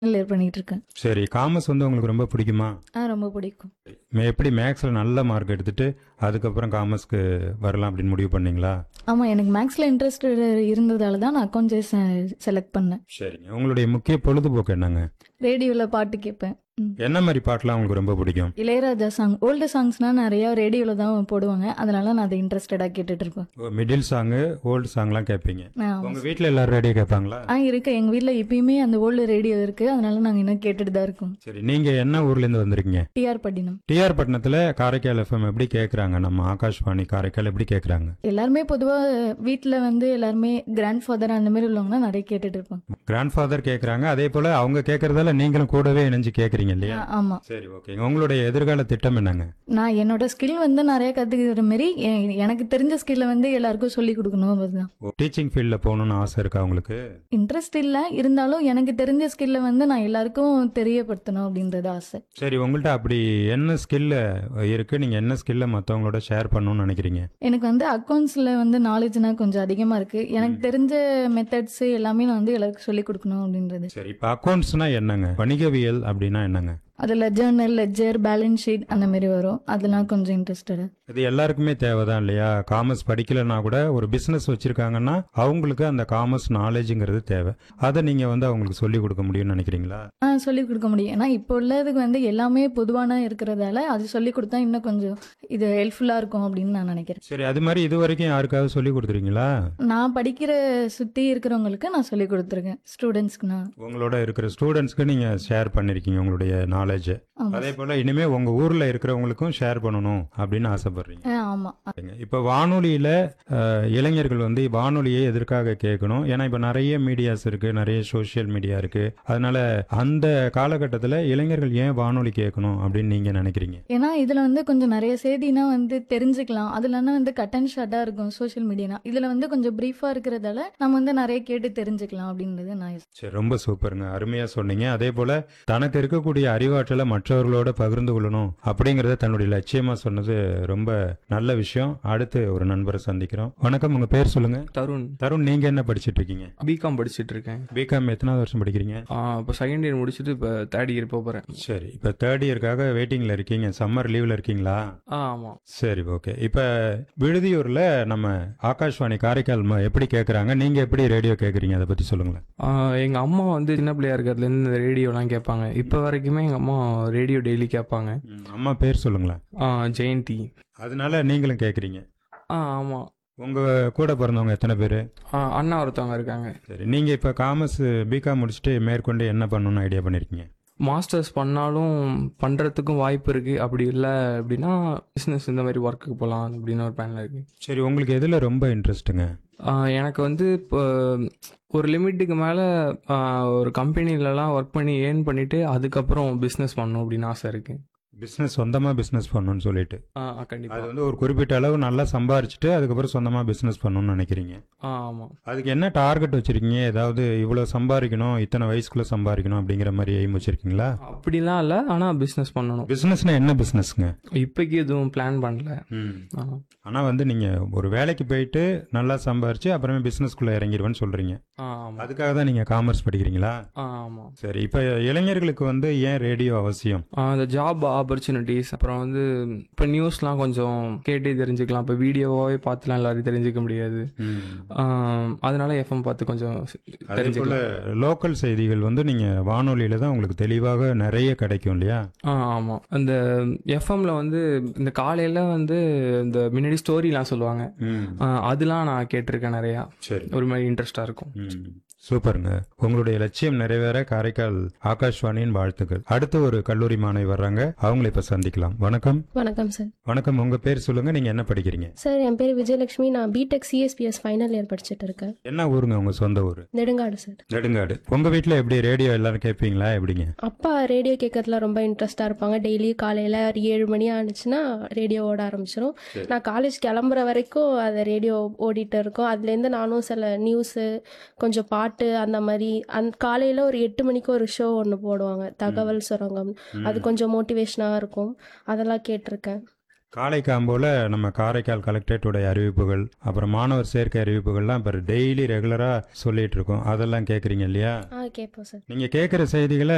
Clear பண்ணிட்டு இருக்கேன் சரி காமர்ஸ் வந்து உங்களுக்கு ரொம்ப பிடிக்குமா ஆ ரொம்ப பிடிக்கும் மே- எப்படி மேக்ஸில் நல்ல மார்க் எடுத்துட்டு அதுக்கப்புறம் காமர்ஸ்க்கு வரலாம் அப்படின்னு முடிவு பண்ணீங்களா ஆமாம் எனக்கு மேக்ஸில் இன்ட்ரெஸ்ட் இருந்ததால தான் நான் அக்கௌண்ட்ஸ் செலக்ட் பண்ணேன் சரிங்க உங்களுடைய முக்கிய பொழுதுபோக்கு என்னங்க ரேடியோவில் பாட்டு கேட்பேன் ம். என்ன மாதிரி பாட்டெலாம் உங்களுக்கு ரொம்ப பிடிக்கும் இளையராஜா சாங் ஓல்டு சாங்ஸ்னால் நிறையா ரேடியோவில் தான் போடுவாங்க அதனால நான் அதை இன்ட்ரெஸ்டடாக கேட்டுட்டு இருப்பேன் மிடில் சாங்கு ஓல்டு சாங்லாம் கேட்பீங்க ஆ, உங்கள் வீட்டில் எல்லாரும் ரேடியோ கேட்பாங்களா ஆ இருக்கு எங்கள் வீட்டில் இப்பயுமே அந்த ஓல்டு ரேடியோ இருக்கு அதனால நாங்கள் இன்னும் கேட்டுட்டு தான் இருக்கோம் சரி நீங்கள் என்ன ஊர்லேருந்து வந்திருக்கீங்க டிஆர் பட்டினம் டிஆர் பட்டணத்தில் காரைக்கால் எஃப்எம் எப்படி கேட்குறாங்க நம்ம ஆகாஷ்வாணி காரைக்கால் எப்படி கேட்குறாங்க எல்லாருமே பொதுவாக வீட்டில் வந்து எல்லாருமே கிராண்ட் ஃபாதர் அந்த மாதிரி உள்ளவங்கன்னா நிறைய கேட்டுட்டு இருப்பாங்க கிராண்ட் ஃபாதர் கேட்குறாங்க அதே போல் அவங்க கேட்குறதால நீங்களும் கூடவே இணைஞ்சு கேட்குறீங்க இல்லையா ஆ, ஆமா சரி ஓகேங்க உங்களுடைய எதிர்கால திட்டம் என்னங்க நான் என்னோட ஸ்கில் வந்து நிறைய கத்துக்கிற மாதிரி எ- எனக்கு தெரிஞ்ச ஸ்கில்லை வந்து எல்லாருக்கும் சொல்லி கொடுக்கணும் அதுதான் டீச்சிங் ஃபீல்டில் போகணுன்னு ஆசை இருக்கா உங்களுக்கு இன்ட்ரெஸ்ட் இல்லை இருந்தாலும் எனக்கு தெரிஞ்ச ஸ்கில்லை வந்து நான் எல்லாருக்கும் தெரியப்படுத்தணும் அப்படின்றது ஆசை சரி உங்கள்கிட்ட அப்படி என்ன ஸ்கில்ல இருக்கு நீங்க என்ன ஸ்கில்ல மற்றவங்களோட ஷேர் பண்ணணும்னு நினைக்கிறீங்க எனக்கு வந்து அக்கௌண்ட்ஸில் வந்து நாலேஜ்னா கொஞ்சம் அதிகமாக இருக்குது எனக்கு தெரிஞ்ச மெத்தட்ஸ் எல்லாமே நான் வந்து எல்லாருக்கும் சொல்லி கொடுக்கணும் அப்படின்றது சரி இப்போ அக்கௌண்ட்ஸ்னா என்னங்க வணிகவியல் அப்படின்னா என்னங்க அதில் ஜேர்னல் லெஜர் பேலன்ஸ் ஷீட் அந்த மாதிரி வரும் அதெல்லாம் கொஞ்சம் இன்ட்ரெஸ்டடு இது எல்லாருக்குமே தேவைதான் இல்லையா காமர்ஸ் படிக்கலைன்னா கூட ஒரு பிசினஸ் வச்சிருக்காங்கன்னா அவங்களுக்கு அந்த காமர்ஸ் நாலேஜுங்கிறது தேவை அதை நீங்க வந்து அவங்களுக்கு சொல்லி கொடுக்க முடியும்னு நினைக்கிறீங்களா ஆ சொல்லி கொடுக்க முடியும் ஏன்னா இப்போ உள்ளதுக்கு வந்து எல்லாமே பொதுவான இருக்கிறதால அது சொல்லி கொடுத்தா இன்னும் கொஞ்சம் இது ஹெல்ப்ஃபுல்லாக இருக்கும் அப்படின்னு நான் நினைக்கிறேன் சரி அது மாதிரி இது வரைக்கும் யாருக்காவது சொல்லி கொடுத்துருக்கீங்களா நான் படிக்கிற சுற்றி இருக்கிறவங்களுக்கு நான் சொல்லி கொடுத்துருக்கேன் ஸ்டூடெண்ட்ஸ்க்கு நான் உங்களோட இருக்கிற ஸ்டூடெண்ட்ஸ்க்கு நீங்க ஷேர் பண்ணிருக்கீங்க உங்களுடைய நாலேஜ் ஆமா. அதே போல இனிமே உங்க ஊர்ல இருக்கிறவங்களுக்கும் ஷேர் பண்ணணும் அப்படின்னு ஆசைப்படுறீங்க ஆ ஆமாம் சரிங்க. இப்ப வானொலியில அஹ், இளைஞர்கள் வந்து வானொலியை எதற்காக கேட்கணும் ஏன்னா இப்ப நிறைய மீடியாஸ் இருக்கு நிறைய சோஷியல் மீடியா இருக்கு அதனால அந்த காலகட்டத்தில் இளைஞர்கள் ஏன் வானொலி கேட்கணும் அப்படின்னு நீங்க நினைக்கிறீங்க ஏன்னா இதில் வந்து கொஞ்சம் நிறைய செய்தினா வந்து தெரிஞ்சுக்கலாம் அதுலன்னா வந்து கட் அண்ட் ஷார்ட்டாக இருக்கும் சோஷியல் மீடியானா இதில் வந்து கொஞ்சம் ப்ரீஃபாக இருக்கிறதால நம்ம வந்து நிறைய கேட்டு தெரிஞ்சுக்கலாம் அப்படின்றது நான் சரி ரொம்ப சூப்பருங்க அருமையா சொன்னீங்க அதே போல தனக்கு இருக்கக்கூடிய அறிவாற்றலை மற்றவர்களோட பகிர்ந்து கொள்ளணும் அப்படிங்கறத தன்னுடைய லட்சியமா சொன்னது ரொம்ப நல்ல விஷயம் அடுத்து ஒரு நண்பரை சந்திக்கிறோம் வணக்கம் உங்க பேர் சொல்லுங்க தருண் தருண் நீங்க என்ன படிச்சிட்டு இருக்கீங்க பிகாம் படிச்சிட்டு இருக்கேன் பிகாம் எத்தனாவது வருஷம் படிக்கிறீங்க இப்போ செகண்ட் இயர் முடிச்சுட்டு இப்போ தேர்ட் இயர் போக போகிறேன் சரி இப்போ தேர்ட் இயர்க்காக வெயிட்டிங்ல இருக்கீங்க சம்மர் லீவ்ல இருக்கீங்களா ஆ ஆமாம் சரி ஓகே இப்போ விடுதியூர்ல நம்ம ஆகாஷ்வாணி காரைக்கால் ம- எப்படி கேட்குறாங்க நீங்க எப்படி ரேடியோ கேட்குறீங்க அதை பத்தி சொல்லுங்களேன் எங்கள் அம்மா வந்து சின்ன பிள்ளையா இருக்கிறதுலேருந்து இந்த ரேடியோலாம் கேட்பாங்க இப்போ வரைக்குமே எங்கள் அம்மா ரேடியோ டெய்லி கேட்பாங்க ம், அம்மா பேர் சொல்லுங்களேன் ஆ, ஜெயந்தி அதனால நீங்களும் கேட்குறீங்க ஆ ஆமாம் உங்க கூட பிறந்தவங்க எத்தனை பேர் அண்ணா ஒருத்தவங்க இருக்காங்க சரி நீங்க இப்போ காமர்ஸ் பிகாம் முடிச்சுட்டு மேற்கொண்டு என்ன பண்ணணும்னு ஐடியா பண்ணிருக்கீங்க மாஸ்டர்ஸ் பண்ணாலும் பண்ணுறதுக்கும் வாய்ப்பு இருக்குது அப்படி இல்லை அப்படின்னா பிஸ்னஸ் இந்த மாதிரி ஒர்க்குக்கு போகலாம் அப்படின்னு ஒரு பிளானில் இருக்குது சரி உங்களுக்கு எதுல ரொம்ப இன்ட்ரெஸ்ட்டுங்க எனக்கு வந்து இப்போ ஒரு லிமிட்டுக்கு மேலே ஒரு கம்பெனிலலாம் ஒர்க் பண்ணி ஏர்ன் பண்ணிவிட்டு அதுக்கப்புறம் பிஸ்னஸ் பண்ணணும் அப்படின்னு ஆசை இருக்குது பிஸ்னஸ் சொந்தமா பிஸ்னஸ் பண்ணணும்னு சொல்லிட்டு ஆ அது கண்டிப்பாக வந்து ஒரு குறிப்பிட்ட அளவு நல்லா சம்பாரிச்சுட்டு அதுக்கப்புறம் சொந்தமா பிஸ்னஸ் பண்ணணும்னு நினைக்கிறீங்க ஆ ஆமாம் அதுக்கு என்ன டார்கெட் வச்சிருக்கீங்க ஏதாவது இவ்வளோ சம்பாதிக்கணும் இத்தனை வயசுக்குள்ள சம்பாதிக்கணும் அப்படிங்கிற மாதிரி எய்ம் வச்சிருக்கீங்களா அப்படிலாம் இல்லை ஆனால் பிஸ்னஸ் பண்ணணும் பிஸ்னஸ்னா என்ன பிஸ்னஸ்ங்க இப்போக்கி எதுவும் பிளான் பண்ணல ஆ ஆனால் வந்து நீங்கள் ஒரு வேலைக்கு போயிட்டு நல்லா சம்பாரிச்சு அப்புறமே பிஸ்னஸ்க்குள்ளே இறங்கிடுவேன்னு சொல்கிறீங்க ஆ ஆமாம் அதுக்காக தான் நீங்கள் காமர்ஸ் படிக்கிறீங்களா ஆ ஆமாம் சரி இப்போ இளைஞர்களுக்கு வந்து ஏன் ரேடியோ அவசியம் அந்த ஜாப் ஆப்பர்ச்சுனிட்டிஸ் அப்புறம் வந்து இப்போ நியூஸ்லாம் கொஞ்சம் கேட்டே தெரிஞ்சுக்கலாம் இப்போ வீடியோவாகவே பார்த்துலாம் எல்லாரும் தெரிஞ்சுக்க முடியாது ஆ, அதனால எஃப்எம் பார்த்து கொஞ்சம் அதே போல் தெரிஞ்சுக்கலாம் லோக்கல் செய்திகள் வந்து நீங்கள் வானொலியில் தான் உங்களுக்கு தெளிவாக நிறைய கிடைக்கும் இல்லையா ஆ ஆமாம் அந்த எஃப்எம்ல வந்து இந்த காலையில் வந்து இந்த முன்னாடி ஸ்டோரிலாம் சொல்லுவாங்க ஆ, அதெல்லாம் நான் கேட்டிருக்கேன் நிறையா சரி ஒரு மாதிரி இன்ட்ரெஸ்டாக இருக்கும் ம். சூப்பருங்க உங்களுடைய லட்சியம் நிறைவேற காரைக்கால் ஆகாஷ்வாணியின் வாழ்த்துக்கள் அடுத்து ஒரு கல்லூரி மாணவி வர்றாங்க அவங்களை இப்ப சந்திக்கலாம் வணக்கம் வணக்கம் சார் வணக்கம் உங்க பேர் சொல்லுங்க நீங்க என்ன படிக்கிறீங்க சார் என் பேர் விஜயலட்சுமி நான் பிடெக் சிஎஸ்பிஎஸ் ஃபைனல் இயர் படிச்சுட்டு இருக்கேன் என்ன ஊருங்க உங்க சொந்த ஊர் நெடுங்காடு சார் நெடுங்காடு உங்க வீட்ல எப்படி ரேடியோ எல்லாரும் கேட்பீங்களா எப்படிங்க அப்பா ரேடியோ கேட்கறதுல ரொம்ப இன்ட்ரெஸ்டாக இருப்பாங்க டெய்லி காலையில் ஒரு ஏழு மணி ஆனிச்சுன்னா ரேடியோ ஓட ஆரம்பிச்சிடும் நான் காலேஜ் கிளம்புற வரைக்கும் அது ரேடியோ ஓடிட்டு இருக்கும் அதுலேருந்து நானும் சில நியூஸு கொஞ்சம் பாட்டு அந்த மாதிரி அந் காலையில் ஒரு எட்டு மணிக்கு ஒரு ஷோ ஒன்று போடுவாங்க தகவல் சுரங்கம் அது கொஞ்சம் மோட்டிவேஷனாக இருக்கும் அதெல்லாம் கேட்டிருக்கேன் காலை காம்போல நம்ம காரைக்கால் கலெக்டரேட்டுடைய அறிவிப்புகள் அப்புறம் மாணவர் சேர்க்கை அறிவிப்புகள்லாம் இப்போ டெய்லி ரெகுலரா சொல்லிட்டு இருக்கோம் அதெல்லாம் கேட்குறீங்க இல்லையா ஆ கேட்போம் சார் நீங்க கேட்குற செய்திகளை